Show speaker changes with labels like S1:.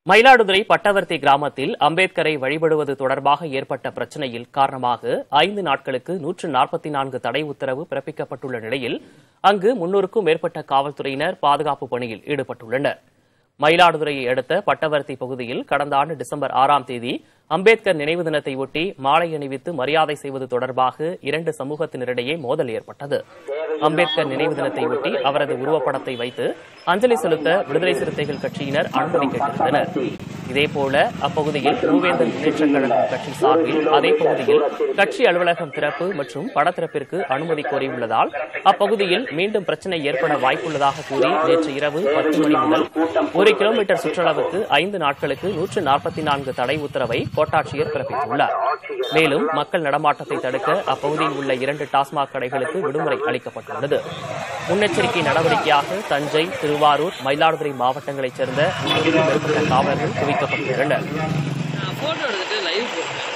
S1: மயிலாடுதுறை பட்டவர்த்தி கிராமத்தில் அம்பேத்கரை வழிபடுவது தொடர்பாக ஏற்பட்ட பிரச்சினையில் காரணமாக ஐந்து நாட்களுக்கு நூற்று நாற்பத்தி நான்கு தடை உத்தரவு பிறப்பிக்கப்பட்டுள்ள நிலையில் அங்கு முன்னூறுக்கும் மேற்பட்ட காவல்துறையினர் பாதுகாப்பு பணியில் ஈடுபட்டுள்ளனர் மயிலாடுதுறையை அடுத்த பட்டவர்த்தி பகுதியில் கடந்த ஆண்டு டிசம்பர் ஆறாம் தேதி அம்பேத்கர் நினைவு தினத்தை ஒட்டி மாலை அணிவித்து மரியாதை செய்வது தொடர்பாக இரண்டு சமூகத்தினரிடையே மோதல் ஏற்பட்டது அம்பேத்கர் நினைவு தினத்தை ஒட்டி அவரது உருவப்படத்தை வைத்து அஞ்சலி செலுத்த விடுதலை சிறுத்தைகள் கட்சியினர் அனுமதி கேட்டிருந்தனர் இதேபோல அப்பகுதியில் மூவேந்தர் முன்னேற்றக் கழகம் கட்சி சார்பில் அதே பகுதியில் கட்சி அலுவலகம் திறப்பு மற்றும் படத்திறப்பிற்கு அனுமதி கோரியுள்ளதால் அப்பகுதியில் மீண்டும் பிரச்சனை ஏற்பட வாய்ப்புள்ளதாக கூறி நேற்று இரவு பத்து மணி முதல் ஒரு கிலோமீட்டர் சுற்றளவுக்கு ஐந்து நாட்களுக்கு நூற்று நாற்பத்தி நான்கு தடை உத்தரவை கோட்டாட்சியர் பிறப்பித்துள்ளார் மேலும் மக்கள் நடமாட்டத்தை தடுக்க அப்பகுதியில் உள்ள இரண்டு டாஸ்மாக் கடைகளுக்கு விடுமுறை அளிக்கப்பட்டுள்ளது முன்னெச்சரிக்கை நடவடிக்கையாக தஞ்சை திருவாரூர் மயிலாடுதுறை மாவட்டங்களைச் சேர்ந்த முன்னூறுக்கும் மேற்பட்ட காவலர்கள் குவிக்கப்பட்டுள்ளனர்
S2: நான் போட்டோ எடுத்துட்டு லைவ் போட்டேன்